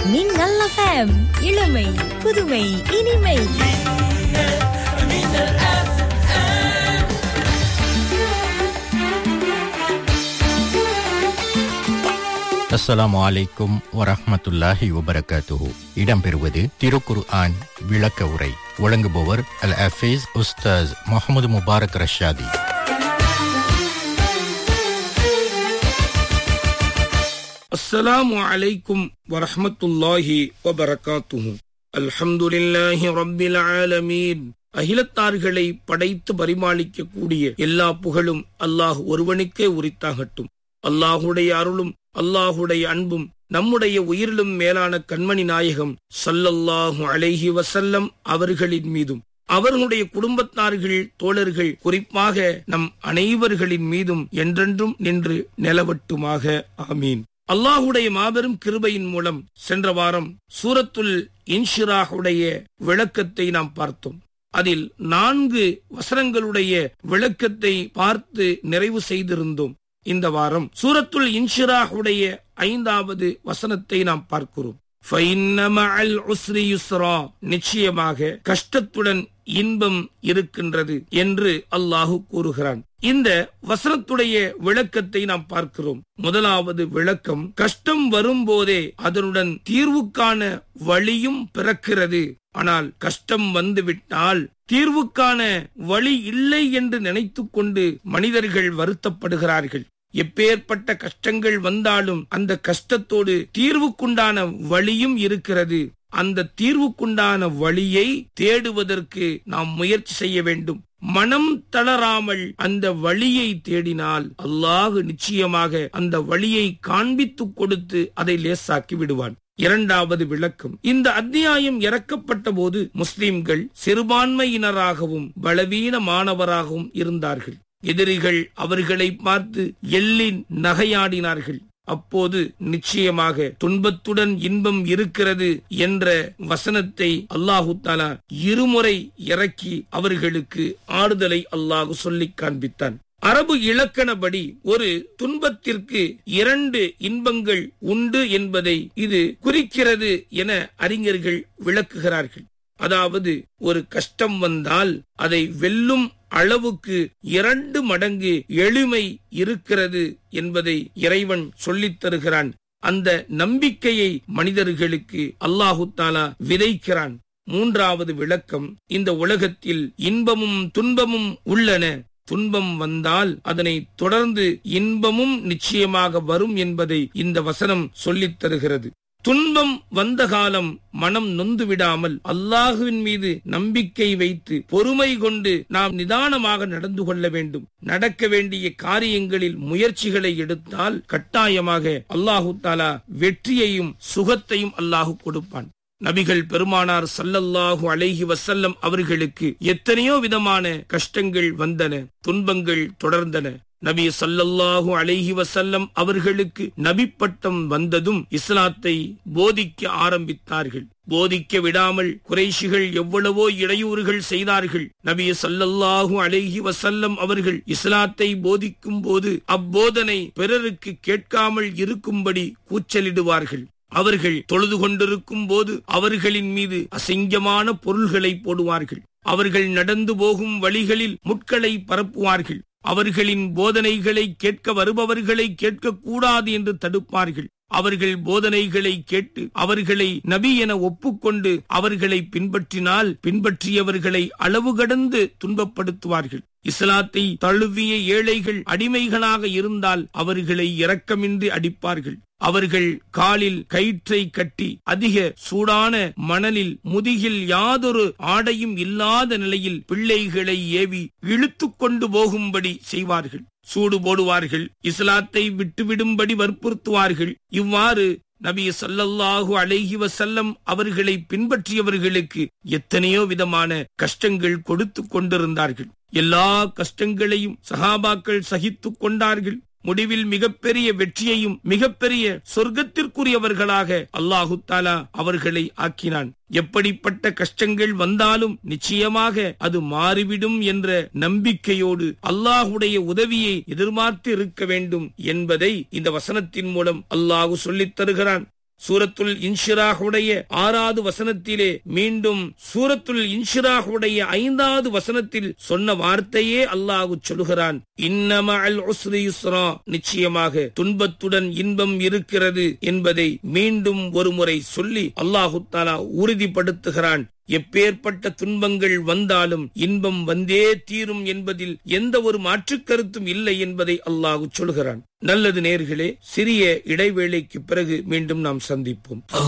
மின்னல் FM இளமை புதுமை இனிமை அஸ்ஸலாமு அலைக்கும் வரஹ்மத்துல்லாஹி வபரகாத்துஹு இடம்பெறுவது திருக்குர் ஆன் விளக்க உரை வழங்குபவர் அல் அஃபீஸ் உஸ்தாஸ் முகமது முபாரக் ரஷாதி السلام عليكم ورحمة الله وبركاته الحمد لله رب العالمين அகிலத்தார்களை படைத்து பரிமாளிக்கக்கூடிய எல்லா புகழும் அல்லாஹ் ஒருவனுக்கே உரித்தாகட்டும் அல்லாஹுடைய அருளும் அல்லாஹுடைய அன்பும் நம்முடைய உயிரிலும் மேலான கண்மணி நாயகம் ஸல்லல்லாஹு அலைஹி வஸல்லம் அவர்களின் மீதும் அவர்களுடைய குடும்பத்தார்கள் தோழர்கள் குறிப்பாக நம் அனைவர்களின் மீதும் என்றென்றும் நின்று நிலவட்டுமாக ஆமீன் அல்லாஹுடைய மாபெரும் கிருபையின் மூலம் சென்ற வாரம் சூரத்துல் இன்ஷிராஹுடைய விளக்கத்தை நாம் பார்த்தோம் அதில் நான்கு வசனங்களுடைய விளக்கத்தை பார்த்து நிறைவு செய்திருந்தோம் இந்த வாரம் சூரத்துல் இன்ஷிராஹுடைய ஐந்தாவது வசனத்தை நாம் பார்க்கிறோம் فَإِنَّ مَعَ الْعُسْرِ يُسْرًا நிச்சயமாக கஷ்டத்துடன் இன்பம் இருக்கின்றது என்று அல்லாஹு கூறுகிறான் இந்த வசனத்துடைய விளக்கத்தை நாம் பார்க்கிறோம் முதலாவது விளக்கம் கஷ்டம் வரும்போதே அதனுடன் தீர்வுக்கான வழியும் பிறக்கிறது ஆனால் கஷ்டம் வந்துவிட்டால் தீர்வுக்கான வழி இல்லை என்று நினைத்துக் கொண்டு மனிதர்கள் வருத்தப்படுகிறார்கள் எப்பேற்பட்ட கஷ்டங்கள் வந்தாலும் அந்த கஷ்டத்தோடு தீர்வுக்குண்டான வழியும் இருக்கிறது அந்த தீர்வுக்குண்டான வழியை தேடுவதற்கு நாம் முயற்சி செய்ய வேண்டும் மனம் தளராமல் அந்த வழியை தேடினால் அல்லாஹு நிச்சயமாக அந்த வழியை காண்பித்துக் கொடுத்து அதை லேசாக்கி விடுவான் இரண்டாவது விளக்கம் இந்த அத்தியாயம் இறக்கப்பட்ட போது முஸ்லிம்கள் சிறுபான்மையினராகவும் பலவீனமானவராகவும் இருந்தார்கள் எதிரிகள் அவர்களை பார்த்து எள்ளின் நகையாடினார்கள் அப்போது நிச்சயமாக துன்பத்துடன் இன்பம் இருக்கிறது என்ற வசனத்தை அல்லாஹு தாலா இருமுறை இறக்கி அவர்களுக்கு ஆறுதலை அல்லாஹு சொல்லிக் காண்பித்தான் அரபு இலக்கணப்படி ஒரு துன்பத்திற்கு இரண்டு இன்பங்கள் உண்டு என்பதை இது குறிக்கிறது என அறிஞர்கள் விளக்குகிறார்கள் அதாவது ஒரு கஷ்டம் வந்தால் அதை வெல்லும் அளவுக்கு இரண்டு மடங்கு எளிமை இருக்கிறது என்பதை இறைவன் சொல்லித் தருகிறான் அந்த நம்பிக்கையை மனிதர்களுக்கு அல்லாஹு தாலா விதைக்கிறான் மூன்றாவது விளக்கம் இந்த உலகத்தில் இன்பமும் துன்பமும் உள்ளன துன்பம் வந்தால் அதனை தொடர்ந்து இன்பமும் நிச்சயமாக வரும் என்பதை இந்த வசனம் சொல்லித் தருகிறது துன்பம் வந்த காலம் மனம் நொந்து விடாமல் அல்லாஹுவின் மீது நம்பிக்கை வைத்து பொறுமை கொண்டு நாம் நிதானமாக நடந்து கொள்ள வேண்டும் நடக்க வேண்டிய காரியங்களில் முயற்சிகளை எடுத்தால் கட்டாயமாக அல்லாஹு தாலா வெற்றியையும் சுகத்தையும் அல்லாஹு கொடுப்பான் நபிகள் பெருமானார் சல்லல்லாஹு அலைஹி வசல்லம் அவர்களுக்கு எத்தனையோ விதமான கஷ்டங்கள் வந்தன துன்பங்கள் தொடர்ந்தன நபி சல்லல்லாஹு அலைஹி வசல்லம் அவர்களுக்கு நபி பட்டம் வந்ததும் இஸ்லாத்தை போதிக்க ஆரம்பித்தார்கள் போதிக்க விடாமல் குறைஷிகள் எவ்வளவோ இடையூறுகள் செய்தார்கள் நபி சல்லல்லாஹு அலைஹி வசல்லம் அவர்கள் இஸ்லாத்தை போதிக்கும் போது அப்போதனை பிறருக்கு கேட்காமல் இருக்கும்படி கூச்சலிடுவார்கள் அவர்கள் தொழுது கொண்டிருக்கும் போது அவர்களின் மீது அசிங்கமான பொருள்களை போடுவார்கள் அவர்கள் நடந்து போகும் வழிகளில் முட்களை பரப்புவார்கள் அவர்களின் போதனைகளை கேட்க வருபவர்களை கேட்கக்கூடாது என்று தடுப்பார்கள் அவர்கள் போதனைகளை கேட்டு அவர்களை நபி என ஒப்புக்கொண்டு அவர்களை பின்பற்றினால் பின்பற்றியவர்களை அளவு கடந்து துன்பப்படுத்துவார்கள் இஸ்லாத்தை தழுவிய ஏழைகள் அடிமைகளாக இருந்தால் அவர்களை இரக்கமின்றி அடிப்பார்கள் அவர்கள் காலில் கயிற்றை கட்டி அதிக சூடான மணலில் முதுகில் யாதொரு ஆடையும் இல்லாத நிலையில் பிள்ளைகளை ஏவி இழுத்து கொண்டு போகும்படி செய்வார்கள் சூடு போடுவார்கள் இஸ்லாத்தை விட்டுவிடும்படி வற்புறுத்துவார்கள் இவ்வாறு நபி சல்லல்லாஹு அலைஹி வசல்லம் அவர்களை பின்பற்றியவர்களுக்கு எத்தனையோ விதமான கஷ்டங்கள் கொடுத்து கொண்டிருந்தார்கள் எல்லா கஷ்டங்களையும் சஹாபாக்கள் சகித்துக் கொண்டார்கள் முடிவில் மிகப்பெரிய வெற்றியையும் மிகப்பெரிய சொர்க்கத்திற்குரியவர்களாக அல்லாஹு தாலா அவர்களை ஆக்கினான் எப்படிப்பட்ட கஷ்டங்கள் வந்தாலும் நிச்சயமாக அது மாறிவிடும் என்ற நம்பிக்கையோடு அல்லாஹுடைய உதவியை எதிர்பார்த்து இருக்க வேண்டும் என்பதை இந்த வசனத்தின் மூலம் அல்லாஹு சொல்லித் தருகிறான் சூரத்துல் இன்ஷிராஹுடைய ஆறாவது வசனத்திலே மீண்டும் சூரத்துல் இன்ஷிராஹுடைய ஐந்தாவது வசனத்தில் சொன்ன வார்த்தையே அல்லாஹு சொல்கிறான் இன்னமஅல் உஸ்ரி யுஸ்ரா நிச்சயமாக துன்பத்துடன் இன்பம் இருக்கிறது என்பதை மீண்டும் ஒருமுறை சொல்லி அல்லாஹு தாலா உறுதிப்படுத்துகிறான் எப்பேற்பட்ட துன்பங்கள் வந்தாலும் இன்பம் வந்தே தீரும் என்பதில் எந்த ஒரு மாற்றுக் கருத்தும் இல்லை என்பதை அல்லாஹு சொல்கிறான் நல்லது நேர்களே சிறிய இடைவேளைக்கு பிறகு மீண்டும் நாம் சந்திப்போம்